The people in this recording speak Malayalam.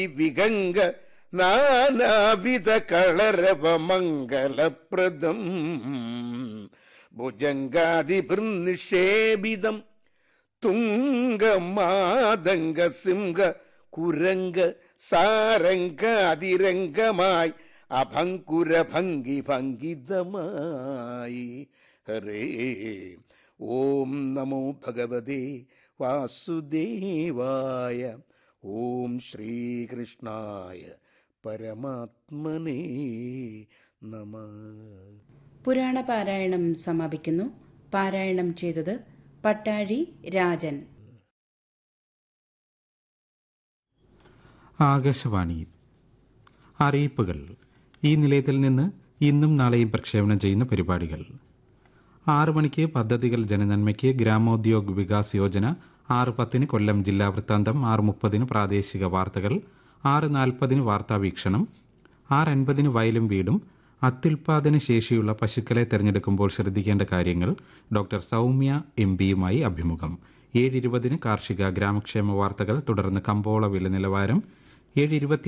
വിഗംഗ നാനാവിധ കളരവ മംഗളപ്രദം ഭുജംഗാതിഭിർനിഷേപിതം തുംഗമാതംഗ സിംഹ കുരംഗ സാരംഗ അതിരംഗമായി അഭങ്കുര ഭംഗി ഭംഗിതമായി ഹരേ ഓം നമോ ഭഗവതേ വാസുദേവായ ഓം ശ്രീകൃഷ്ണായ പരമാത്മനേ നമ പുരാണ പാരായണം സമാപിക്കുന്നു പാരായണം ചെയ്തത് പട്ടാഴി രാജൻ ആകാശവാണി അറിയിപ്പുകൾ ഈ നിലയത്തിൽ നിന്ന് ഇന്നും നാളെയും പ്രക്ഷേപണം ചെയ്യുന്ന പരിപാടികൾ ആറ് മണിക്ക് പദ്ധതികൾ ജനനന്മയ്ക്ക് ഗ്രാമോദ്യോഗ് വികാസ് യോജന ആറ് പത്തിന് കൊല്ലം ജില്ലാ വൃത്താന്തം ആറ് മുപ്പതിന് പ്രാദേശിക വാർത്തകൾ ആറ് നാൽപ്പതിന് വാർത്താ വീക്ഷണം ആറ് അൻപതിന് വയലും വീടും അത്യുൽപാദന ശേഷിയുള്ള പശുക്കളെ തിരഞ്ഞെടുക്കുമ്പോൾ ശ്രദ്ധിക്കേണ്ട കാര്യങ്ങൾ ഡോക്ടർ സൗമ്യ എം പിയുമായി അഭിമുഖം ഏഴ് ഇരുപതിന് കാർഷിക ഗ്രാമക്ഷേമ വാർത്തകൾ തുടർന്ന് കമ്പോള വില നിലവാരം ഏഴ് ഇരുപത്തി